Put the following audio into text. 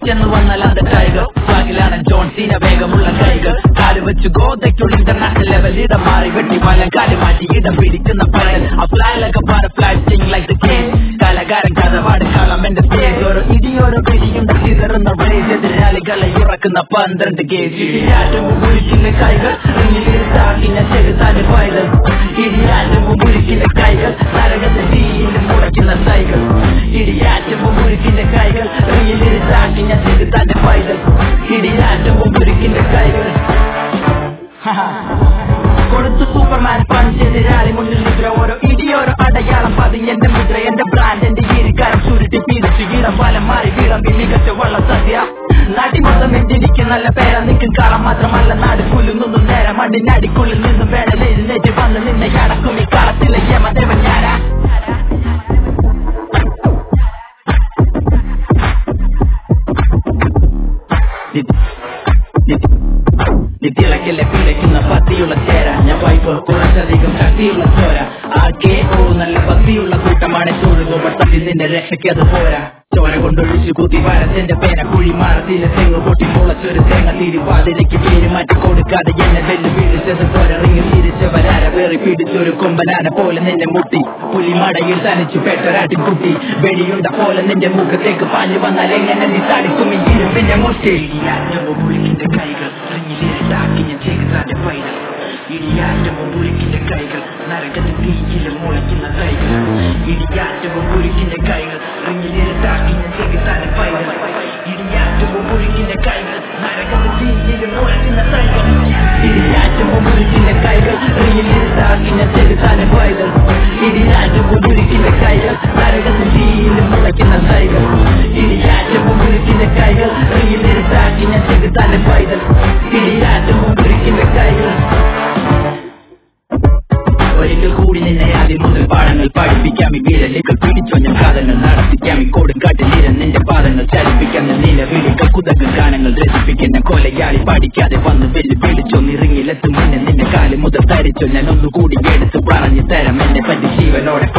എന്ന് വന്നാൽ അത് ടൈഗർ സ്വാഗിലാണ് ജോൺ സീന വേഗമുള്ള കൈകൾ കാല് വെച്ച് ഗോതയ്ക്കുള്ള ഇന്റർനാഷണൽ ലെവൽ ഇടം മാറി വെട്ടി വലം കാല് മാറ്റി ഇടം പിടിക്കുന്ന പയൽ അപ്ലാലൊക്കെ butterfly sting like the case കലകാരൻ കഥപാട് കളം എന്റെ സ്റ്റേജ് ഓരോ ഇടിയോരോ പിടിയുണ്ട് ചിതറുന്ന റേജ് എതിരാളികളെ ഉറക്കുന്ന പന്ത്രണ്ട് കേസ് ഇടിയാറ്റും മുഴുക്കിന്റെ കൈകൾ റിങ്ങിലിരുത്താക്കിന ചെറുതാന് പൈതൽ ഇടിയാറ്റും മുഴുക്കിന്റെ കൈകൾ നരകത്തെ തീയിൽ മുടക്കുന്ന സൈകൾ ഇടിയാറ്റും മുഴുക്കിന്റെ കൈകൾ റിങ്ങിലിരുത്താക്കിന ചെറുതാന് പൈതൽ ഇടിയാറ്റും മുഴുക്കിന്റെ കൈകൾ കൊടുത്തു സൂപ്പർമാൻ പഞ്ച് എതിരാളി മുന്നിൽ നിദ്ര ഓരോ ഇടിയോരോ അടയാളം പതി എന്റെ മുദ്ര എന്റെ ബ്രാൻഡ് എന്റെ ഈരിക്കാരം ചുരുട്ടി പീരിച്ചു ഈടം വലം മാറി വിളമ്പി മികച്ച വള്ള സദ്യ നാട്ടി മൊത്തം എഞ്ചിനിക്ക് നല്ല പേര നിൽക്കും കാളം മാത്രമല്ല നാട് കുലുങ്ങുന്നു നേരം മണ്ണിനടിക്കുള്ളിൽ നിന്നും വേണം എഴുന്നേറ്റ് വന്ന് നിന്നെ അടക്കും ഈ കാലത്തിലെ യമദേവൻ ഞാനാ നിത്യളക്കല്ലേ പിടയ്ക്കുന്ന പത്തിയുള്ള ചേര ഞാൻ വൈഫ് കുറച്ചധികം ശക്തിയുള്ള ചോര ആ കെ ഓ നല്ല ഭക്തിയുള്ള കൂട്ടമാണ് ചൂഴുകോപട്ടത്തിൽ നിന്റെ രക്ഷയ്ക്ക് അത് പോരാ ചോര കൊണ്ടൊഴിച്ചു കുത്തി വരത്തിന്റെ പേന കുഴി മാറത്തിലെ തെങ്ങ് പൊട്ടി മുളച്ചൊരു തേങ്ങ തിരുവാതിരയ്ക്ക് പേര് മാറ്റി കൊടുക്കാതെ എന്നെ വെല്ലു വീഴിച്ചത് പോരറിങ്ങി തിരിച്ചവരാര വേറി പിടിച്ചൊരു കൊമ്പനാന പോലെ നിന്നെ മുട്ടി പുലിമടയിൽ തനിച്ചു പെട്ടൊരാട്ടി കുട്ടി വെടിയുണ്ട പോലെ നിന്റെ മുഖത്തേക്ക് പാഞ്ഞു വന്നാൽ എങ്ങനെ നീ തടിക്കും ഈ ഇരുമ്പിന്റെ മുട്ടി പുലിക്കിന്റെ കൈകൾ റിങ്ങിലിരുട്ടാക്കി ഞാൻ ചേർത്താന്റെ പൈതൽ ഇടിയാറ്റവും പുലിക്കിന്റെ കൈകൾ നരകത്തിൽ തീയിലും മുളയ്ക്കുന്ന കൈകൾ ഇടിയാറ്റവും പുലിക്കിന്റെ കൈകൾ റിങ്ങിലിരുട്ടാക്കി ഞാൻ ചേർത്താന്റെ പൈതൽ ഇടിയാറ്റവും പുലിക്കിന്റെ കൈകൾ നരകത്തിൽ തീയിലും മുളയ്ക്കുന്ന കൈകൾ ഇടിയാറ്റവും പുലിക്കിന്റെ കൈകൾ റിങ്ങിലിരുട്ടാക്കി ഞാൻ ചേർത്താന്റെ പൈതൽ ഇടിയാറ്റവും പുലിക്കിന്റെ കൈകൾ നരകത്തിൽ തീയിലും മുളയ്ക്കുന്ന കൈകൾ ഇടിയാറ്റവും പുലിക്കിന്റെ കൈകൾ റിങ്ങിലിരുട്ടാക്കി ഞാൻ ചേർത്താന്റെ പൈതൽ ഇടിയാറ്റവും പുലിക്കിന്റെ കൈകൾ ഒരിക്കൽ കൂടി നിന്നെ ആദ്യം മുതൽ പാഠങ്ങൾ പഠിപ്പിക്കാം ഈ വിരലുകൾ പിടിച്ചൊഞ്ഞ കാതങ്ങൾ നടത്തിക്കാം ഈ കൊടുങ്കാട്ടിൽ നിര നിന്റെ പാദങ്ങൾ ചലിപ്പിക്കാം ഞാൻ നിലവിളികൾ കുതകൾ ഗാനങ്ങൾ രസിപ്പിക്കുന്ന കൊലയാളി പഠിക്കാതെ വന്ന് വെല്ലു വിളിച്ചൊന്നിറങ്ങിലെത്തും മുന്നേ നിന്റെ കാല് മുതൽ തരിച്ചോ ഞാൻ ഒന്നുകൂടി എടുത്ത് പറഞ്ഞു തരാം എന്നെ പറ്റി ജീവനോടെ